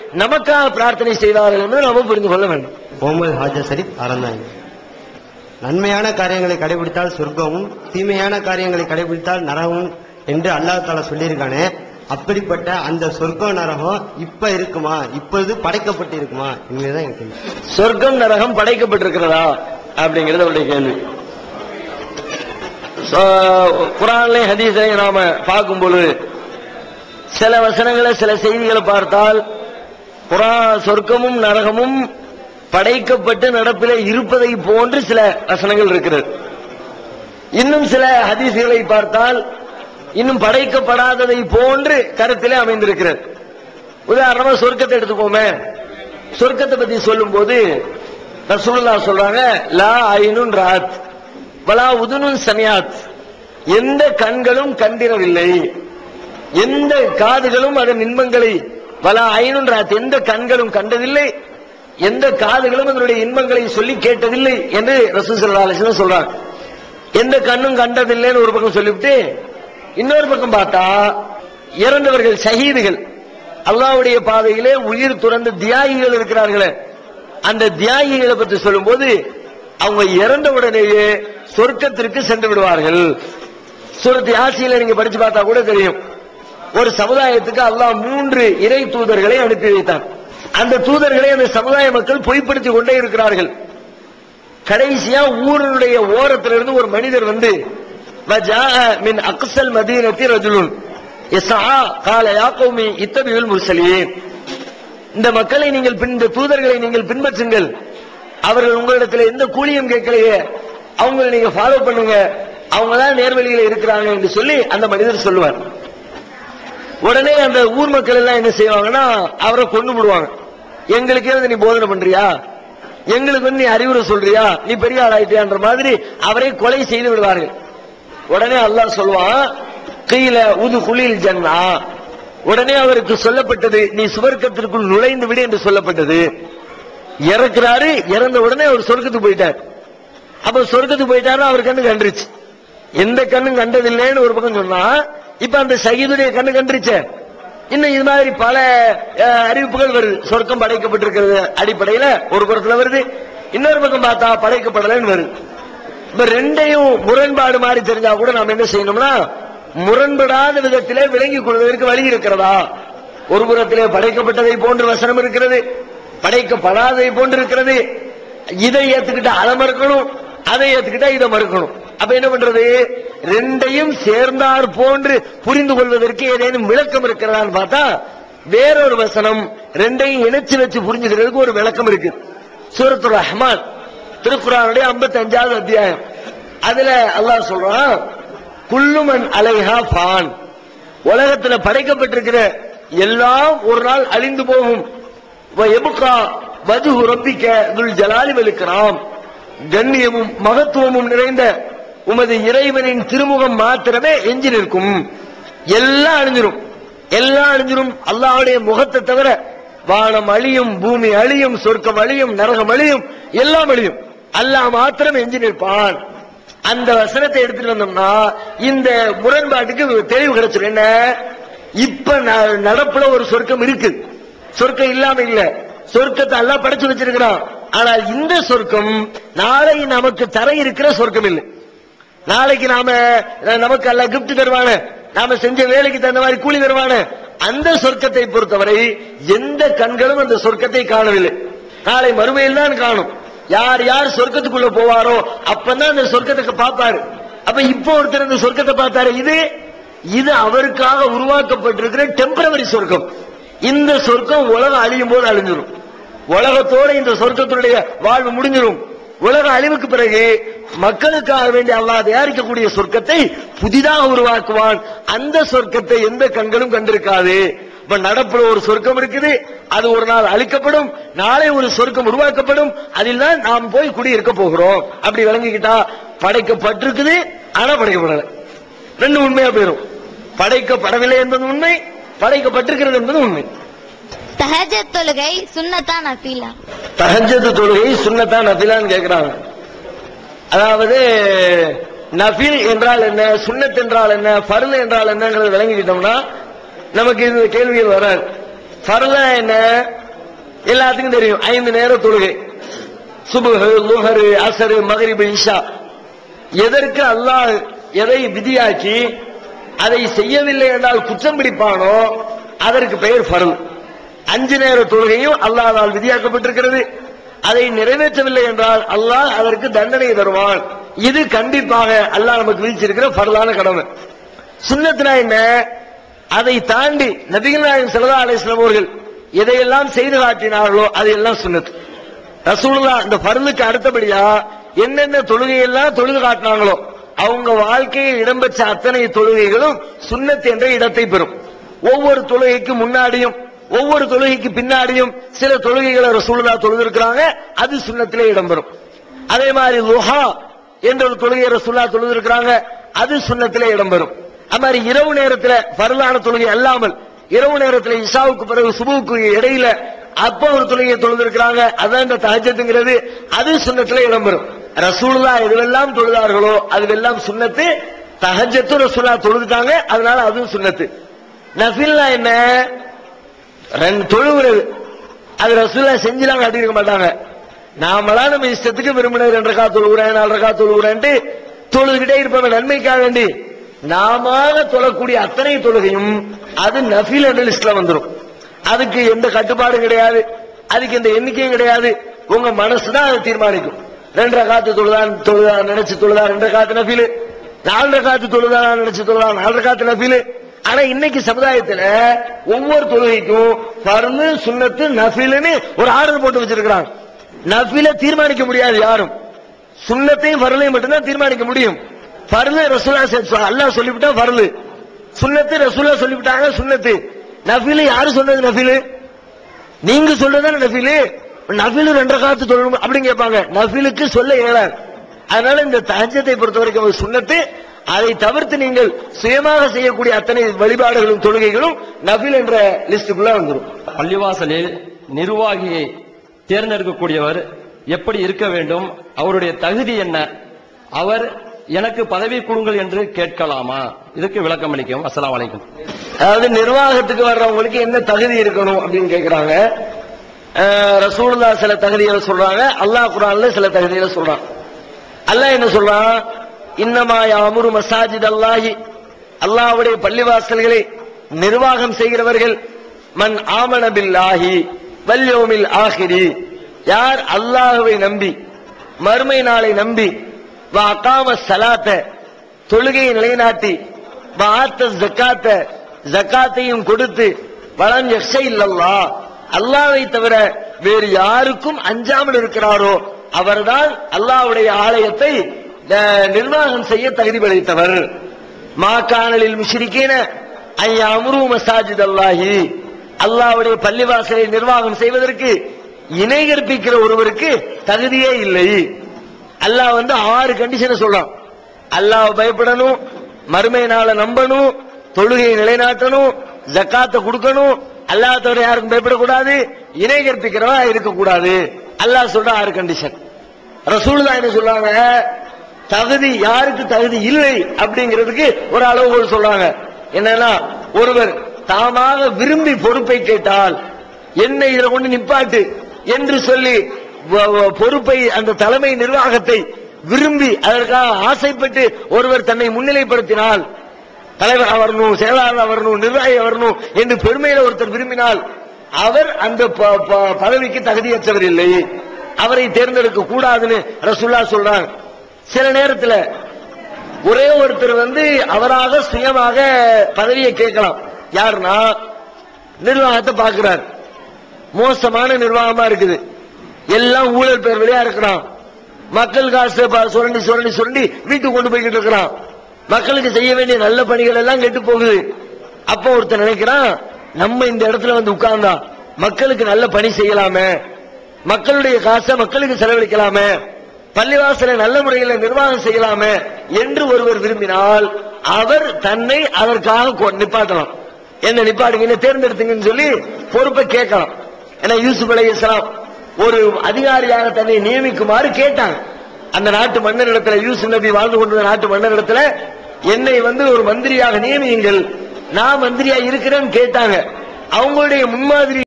நமக்காக பிரார்த்தனை செய்தார்கள் என்று நாம் புரிந்து கொள்ள வேண்டும் முகமது ஹாஜா ஷரீப் அறந்தாங்க நன்மையான காரியங்களை கடைபிடித்தால் சொர்க்கமும் தீமையான காரியங்களை கடைபிடித்தால் நரகமும் என்று அல்லாஹ் தாலா சொல்லியிருக்கானே அப்படிப்பட்ட அந்த சொர்க்கம் நரகம் இப்ப இருக்குமா இப்பொழுது படைக்கப்பட்டு இருக்குமா என்பதுதான் எனக்கு கேள்வி. சொர்க்கம் நரகம் படைக்கப்பட்டிருக்கிறதா அப்படிங்கிறது அவருடைய கேள்வி சோ- குரான்லயும் ஹதீஸையும் நாம பார்க்கும் பொழுது சில வசனங்களை சில செய்திகளை பார்த்தால் குரான் சொர்க்கமும் நரகமும் படைக்கப்பட்டு நடப்பில இருப்பதை போன்று சில வசனங்கள் இருக்கிறது இன்னும் சில ஹதீஸ்களை பார்த்தால் இன்னும் படைக்கப்படாததை போன்று கருத்திலே அமைந்திருக்கிறது உதாரணமா சொர்க்கத்தை எடுத்துக்கோமே சொர்க்கத்தை பத்தி சொல்லும்போது ரசூலுல்லாஹ் சொல்றாங்க லா ஐனுன் ராத் வலா உதுனுன் சமியாத் எந்த கண்களும் கண்டிரவில்லை எந்த காதுகளும் அதன் இன்பங்களை வலா ஐனுன் ராத் எந்த கண்களும் கண்டதில்லை எந்த காதுகளும் அதனுடைய இன்பங்களை சொல்லி கேட்டதில்லை என்று ரசூல் ஸல்லல்லாஹு அலைஹி வஸல்லம் சொல்றாங்க எந்த கண்ணும் கண்டதில்லைன்னு ஒரு பக்கம் சொல்லிவிட்டு இன்னொரு பக்கம் பார்த்தா இறந்தவர்கள் ஷஹீதுகள் அல்லாஹ்வுடைய பாதையிலே உயிர் துறந்த தியாகிகள் இருக்கிறார்களே அந்த தியாகிகளை பற்றி சொல்லும்போது அவங்க இறந்த உடனேயே சொர்க்கத்திற்கு சென்று விடுவார்கள் சூரத் யாசியில நீங்க படிச்சு பார்த்தா கூட தெரியும் ஒரு சமுதாயத்துக்கு அல்லாஹ் மூன்று இறை தூதர்களை அனுப்பி வைத்தான் அந்த தூதர்களை அந்த சமுதாய மக்கள் பொய்ப்படுத்திக் கொண்டே இருக்கிறார்கள் கடைசியா ஊரினுடைய ஓரத்திலிருந்து ஒரு மனிதர் வந்து வஜாஅ மின் அக்ஸல் மதீனத்தி ரஜுலுன் யஸ்ஆ கால யா கௌமி இத்தபியுல் முர்சலீன் இந்த மக்களை நீங்கள் பின் இந்த தூதர்களை நீங்கள் பின்பற்றுங்கள் அவர்கள் உங்களிடத்தில் எந்த கூலியும் கேட்கலையே அவங்களை நீங்க ஃபாலோ பண்ணுங்க அவங்க தான் நேர்வழியில இருக்கிறாங்க என்று சொல்லி அந்த மனிதர் சொல்லுவார் உடனே அந்த ஊர் மக்கள் எல்லாம் என்ன செய்வாங்கன்னா அவரை கொண்டு விடுவாங்க எங்களுக்கே வந்து நீ போதனை பண்றியா எங்களுக்கு வந்து நீ அறிவுரை சொல்றியா நீ பெரிய ஆள் ஆயிட்டியான்ற மாதிரி அவரை கொலை செய்து விடுவார்கள் உடனே அல்லாஹ் சொல்லுவான் கீழ உது குளில் ஜன்னா உடனே அவருக்கு சொல்லப்பட்டது நீ சுவர்க்கத்திற்குள் நுழைந்து விடு என்று சொல்லப்பட்டது இறக்குறாரு இறந்த உடனே அவர் சொர்க்கத்துக்கு போயிட்டார் அப்ப சொர்க்கத்துக்கு போயிட்டாரு அவர் கண்ணு கண்டுருச்சு எந்த கண்ணும் கண்டதில்லைன்னு ஒரு பக்கம் சொன்னா இப்ப அந்த சகிதுடைய கண்ணு கண்டுருச்சே இன்னும் இது மாதிரி பல அஹ், அறிவிப்புகள் வருது சொர்க்கம் படைக்கப்பட்டிருக்கிறது அடிப்படையில ஒரு புறத்துல வருது இன்னொரு பக்கம் பார்த்தா படைக்கப்படலைன்னு வருது இப்ப ரெண்டையும் முரண்பாடு மாதிரி தெரிஞ்சா கூட நாம என்ன செய்யணும்னா முரண்படாத விதத்திலே விளங்கிக் கொள்வதற்கு வழி இருக்கிறதா ஒரு புறத்திலே படைக்கப்பட்டதை போன்று வசனம் இருக்கிறது படைக்கப்படாததை போன்று இருக்கிறது இதை ஏத்துக்கிட்டா அதை மறுக்கணும் அதை ஏத்துக்கிட்டா இதை மறுக்கணும் அப்ப என்ன பண்றது ரெண்டையும் சேர்ந்தார் போன்று புரிந்து கொள்வதற்கு ஏதேனும் விளக்கம் இருக்கிறதான்னு பார்த்தா வேறொரு வசனம் ரெண்டையும் இணைச்சு வச்சு புரிஞ்சுக்கிறதுக்கு ஒரு விளக்கம் இருக்கு சூரத்துர் ரஹ்மான் திருக்குறானுடைய 55வது அத்தியாயம் அதுல அல்லாஹ் சொல்றான் குல்லுமன் அலைஹா பான் உலகத்துல படைக்கப்பட்டிருக்கிற எல்லாம் ஒரு நாள் அழிந்து போகும் எபுக்கா வஜு ரப்பிக்க துல் ஜலாலி வெளுக்கிறாம் கண்ணியமும் மகத்துவமும் நிறைந்த உமது இறைவனின் திருமுகம் மாத்திரமே எஞ்சி நிற்கும் எல்லாம் அழிஞ்சிரும் எல்லாம் அழிஞ்சிரும் அல்லாஹ்வுடைய முகத்தை தவிர வானம் அழியும் பூமி அழியும் சொர்க்கம் அழியும் நரகம் அழியும் எல்லாம் அழியும் அல்லாஹ் மாத்திரம் எஞ்சி நிற்பான் அந்த வசனத்தை எடுத்துட்டு வந்தோம்னா இந்த முரண்பாட்டுக்கு தெளிவு கிடைச்சிடும் என்ன இப்ப ந- நடப்புல ஒரு சொர்க்கம் இருக்கு சொர்க்கம் இல்லாம இல்ல சொர்க்கத்தை எல்லாம் படைச்சு வச்சிருக்கிறான் ஆனால் இந்த சொர்க்கம் நாளை நமக்கு தர இருக்கிற சொர்க்கம் இல்லை நாளைக்கு நாம அஹ், நமக்கு அல்ல கிஃப்ட் தருவானே நாம செஞ்ச வேலைக்கு தகுந்த மாதிரி கூலி தருவானே அந்த சொர்க்கத்தை பொறுத்தவரை எந்த கண்களும் அந்த சொர்க்கத்தை காணவில்லை நாளை மறுமையில் தான் காணும் யார் யார் சொர்க்கத்துக்குள்ள போவாரோ அப்பதான் அந்த சொர்க்கத்துக்கு பார்ப்பாரு அப்ப இப்போ ஒருத்தர் இந்த சொர்க்கத்தை பார்த்தாரு இது இது அவருக்காக உருவாக்கப்பட்டிருக்கிற டெம்பரவரி சொர்க்கம் இந்த சொர்க்கம் உலகம் அழியும் போது அழிஞ்சிரும் உலகத்தோட இந்த சொர்க்கத்தினுடைய வாழ்வு முடிஞ்சிரும் உலக அழிவுக்கு பிறகு மக்களுக்காக வேண்டி அல்லாஹ் தயாரிக்கக்கூடிய சொர்க்கத்தை புதிதாக உருவாக்குவான் அந்த சொர்க்கத்தை எந்த கண்களும் கண்டிருக்காது இப்ப நடப்புல ஒரு சொர்க்கம் இருக்குது அது ஒரு நாள் அழிக்கப்படும் நாளை ஒரு சொர்க்கம் உருவாக்கப்படும் அதில் தான் நாம் போய் குடியிருக்க போகிறோம் அப்படி விளங்கிக்கிட்டா படைக்கப்பட்டிருக்குது ஆனா படைக்கப்படல ரெண்டு உண்மையா போயிரும் படைக்கப்படவில்லை என்பது உண்மை படைக்கப்பட்டிருக்கிறது என்பது உண்மை தஹஜத் தொழுகை சுன்னத்தா நஃபீலா தஹஜ்ஜத் தொழுகை சுன்னத்தா நஃபிலான்னு கேக்குறாங்க அதாவது நஃபில் என்றால் என்ன சுன்னத் என்றால் என்ன ஃபர்ல் என்றால் என்னங்கிறத விளங்கிக்கிட்டோம்னா நமக்கு இந்த கேள்விகள் வராது ஃபர்லா என்ன எல்லாத்துக்கும் தெரியும் ஐந்து நேர தொழுகை சுபுஹு லுஹரு அசரு மகரிபு இஷா எதற்கு அல்லாஹ் எதை விதியாக்கி அதை செய்யவில்லை என்றால் குற்றம் பிடிப்பானோ அதற்கு பெயர் ஃபர்ல் அஞ்சு நேர தொழுகையும் அல்லாஹ்வால் விதியாக்கப்பட்டிருக்கிறது அதை நிறைவேற்றவில்லை என்றால் அல்லாஹ் அதற்கு தண்டனை தருவான் இது கண்டிப்பாக அல்லாஹ் நமக்கு விதிச்சிருக்கிற ஃபர்லான கடமை சுன்னத்னா என்ன அதை தாண்டி நபிகள் நாயகம் ஸல்லல்லாஹு அலைஹி வஸல்லம் அவர்கள் எதையெல்லாம் செய்து காட்டினார்களோ அதையெல்லாம் சுன்னத் ரசூலுல்லா இந்த ஃபர்லுக்கு அடுத்தபடியா என்னென்ன தொழுகையெல்லாம் தொழுது காட்டினாங்களோ அவங்க வாழ்க்கையில் இடம்பெற்ற அத்தனை தொழுகைகளும் சுன்னத் என்ற இடத்தை பெறும் ஒவ்வொரு தொழுகைக்கு முன்னாடியும் ஒவ்வொரு தொழுகைக்கு பின்னாடியும் சில தொழுகைகளை ரசூலுல்லா தொழுதிருக்கிறாங்க அது சுன்னத்திலே இடம்பெறும் அதே மாதிரி லுஹா என்ற ஒரு தொழுகையை ரசூலுல்லா தொழுதிருக்கிறாங்க அது சுன்னத்திலே இடம்பெறும் அது மாதிரி இரவு நேரத்துல பரலான தொழுகை அல்லாமல் இரவு நேரத்துல இஷாவுக்கு பிறகு சுபுவுக்கு இடையில அப்ப ஒரு தொழுகையை தொழுதிருக்கிறாங்க அதான் இந்த தஹஜத்துங்கிறது அது சுன்னத்துல இடம்பெறும் ரசூலுல்லா எதுவெல்லாம் தொழுதார்களோ அதுவெல்லாம் சுன்னத்து தஹஜத்தும் ரசூலுல்லா தொழுதுட்டாங்க அதனால அதுவும் சுன்னத்து நஃபில்லா என்ன ரெண்டு தொழுகிறது அது ரசூலுல்லா செஞ்சுலாம் காட்டியிருக்க மாட்டாங்க நாமளா நம்ம இஷ்டத்துக்கு விரும்பின ரெண்டு ரக்கா தொழுகிறேன் நாலு ரக்கா தொழுகிறேன்ட்டு தொழுதுகிட்டே இருப்பவங்க நன்மைக்காக வேண்டி நாம தொழக்கூடிய அத்தனை தொழுகையும் அது நஃபில் என்ற லிஸ்ட்ல வந்துடும் அதுக்கு எந்த கட்டுப்பாடும் கிடையாது அதுக்கு எந்த எண்ணிக்கையும் கிடையாது உங்க மனசு தான் அதை தீர்மானிக்கும் ரெண்டு ரகாத்து தொழுதான் தொழுதா நினைச்சு தொழுதா ரெண்டு ரகாத்து நஃபில் நாலு ரகாத்து தொழுதா நினைச்சு தொழுதா நாலு ரகாத்து நஃபில் ஆனா இன்னைக்கு சமுதாயத்துல ஒவ்வொரு தொழுகைக்கும் பருந்து சுன்னத்து நஃபில்னு ஒரு ஆர்டர் போட்டு வச்சிருக்கிறாங்க நஃபில தீர்மானிக்க முடியாது யாரும் சுன்னத்தையும் ஃபர்லையும் மட்டும்தான் தீர்மானிக்க முடியும் ஃபர்லு ரசூலா செ- அல்லாஹ் சொல்லிவிட்டா ஃபர்லு சுன்னத்து ரசூலா சொல்லிவிட்டாங்க சுன்னத்து நஃபில் யாரு சொன்னது நஃபில் நீங்க சொல்றதுதானே நஃபில் நஃபில் ரெண்டரை காத்து சொல்லணும் அப்படின்னு கேட்பாங்க நஃபிலுக்கு சொல்ல இயலாது அதனால இந்த தஹஜத்தை பொறுத்த வரைக்கும் ஒரு சுன்னத்து அதை தவிர்த்து நீங்கள் சுயமாக செய்யக்கூடிய அத்தனை வழிபாடுகளும் தொழுகைகளும் நஃபில் என்ற லிஸ்டுக்குள்ள வந்துடும் பள்ளிவாசலில் நிர்வாகியை தேர்ந்தெடுக்கக்கூடியவர் எப்படி இருக்க வேண்டும் அவருடைய தகுதி என்ன அவர் எனக்கு பதவி கொடுங்கள் என்று கேட்கலாமா இதுக்கு விளக்கம் அளிக்கும் அஸ்ஸலாமு அலைக்கும் அதாவது நிர்வாகத்துக்கு வர்றவங்களுக்கு என்ன தகுதி இருக்கணும் அப்படின்னு கேக்குறாங்க அஹ், ரசூலுல்லாஹ் சில தகுதிகளை சொல்றாங்க அல்லாஹ் குரான்ல சில தகுதிகளை சொல்றான் அல்லாஹ் என்ன சொல்றான் இன்னமா யாமுரு மசாஜித் அல்லாஹி அல்லாஹ்வுடைய பள்ளிவாசல்களை நிர்வாகம் செய்கிறவர்கள் மன் ஆமன பில்லாஹி வல்யோமில் ஆஹிரி யார் அல்லாஹ்வை நம்பி மறுமை நாளை நம்பி வா அகாம சலாத்த தொழுகையை நிலைநாட்டி வாத்த ஜக்காத்த ஜக்காத்தையும் கொடுத்து வளம் எக்ஸை இல்லல்லா அல்லாவை தவிர வேறு யாருக்கும் அஞ்சாமல் இருக்கிறாரோ அவர்தான் அல்லாஹ்வுடைய ஆலயத்தை அஹ், நிர்வாகம் செய்ய தகுதி படைத்தவர் மாக்கானலில் முஷ்ரிக்கீன ஐயா அம்ரு மசாஜித் அல்லாஹி அல்லாஹ்வுடைய பள்ளிவாசலை நிர்வாகம் செய்வதற்கு இணை கற்பிக்கிற ஒருவருக்கு தகுதியே இல்லை அல்லாஹ் வந்து ஆறு கண்டிஷனை சொல்றான் அல்லாஹ் பயப்படணும் மறுமை நாளை நம்பணும் தொழுகையை நிலைநாட்டணும் ஜக்காத்தை கொடுக்கணும் அல்லாஹ் தவிர யாருக்கும் பயப்படக்கூடாது இணை கற்பிக்கிறவா இருக்கக்கூடாது அல்லாஹ் சொல்ற ஆறு கண்டிஷன் ரசூல் தான் என்ன சொல்றாங்க தகுதி யாருக்கு தகுதி இல்லை அப்படிங்கிறதுக்கு ஒரு அளவுகோல் சொல்றாங்க என்னன்னா ஒருவர் தாமாக விரும்பி பொறுப்பை கேட்டால் என்னை இதுல கொண்டு நிப்பாட்டு என்று சொல்லி வ- வ- பொறுப்பை அந்த தலைமை நிர்வாகத்தை விரும்பி அதற்காக ஆசைப்பட்டு ஒருவர் தன்னை முன்னிலைப்படுத்தினால் தலைவராக வரணும் செயலாளராக வரணும் நிர்வாகியாக வரணும் என்று பெருமையில ஒருத்தர் விரும்பினால் அவர் அந்த ப- ப- பதவிக்கு தகுதியற்றவர் இல்லை அவரை தேர்ந்தெடுக்க கூடாதுன்னு ரசூல்லா சொல்றாங்க சில நேரத்துல ஒரே ஒருத்தர் வந்து அவராக சுயமாக பதவியை கேட்கலாம் யாருன்னா நிர்வாகத்தை பார்க்கிறார் மோசமான நிர்வாகமா இருக்குது எல்லாம் ஊழல் பேர் வழியா இருக்கிறான் மக்கள் காசு ப- சுரண்டி சுரண்டி சுரண்டி வீட்டுக்கு கொண்டு போய்கிட்டு இருக்கிறான் மக்களுக்கு செய்ய வேண்டிய நல்ல பணிகள் எல்லாம் கெட்டு போகுது அப்போ ஒருத்தர் நினைக்கிறான் நம்ம இந்த இடத்துல வந்து உட்கார்ந்தா மக்களுக்கு நல்ல பணி செய்யலாமே மக்களுடைய காசை மக்களுக்கு செலவழிக்கலாமே பள்ளிவாசலை நல்ல முறையில் நிர்வாகம் செய்யலாமே என்று ஒருவர் விரும்பினால் அவர் தன்னை அதற்காக கொ- நிப்பாட்டலாம் என்ன நிப்பாடுங்க என்ன தேர்ந்தெடுத்துங்கன்னு சொல்லி பொறுப்பை கேட்கலாம் ஏன்னா யூசுப் அலைஹிஸ்ஸலாம் ஒரு அதிகாரியாக தன்னை நியமிக்குமாறு கேட்டாங்க அந்த நாட்டு மன்னரிடத்துல யூசுப் நபி வாழ்ந்து கொண்டிருந்த நாட்டு மன்னரிடத்துல என்னை வந்து ஒரு மந்திரியாக நியமியுங்கள் நான் மந்திரியா இருக்கிறேன்னு கேட்டாங்க அவங்களுடைய முன்மாதிரி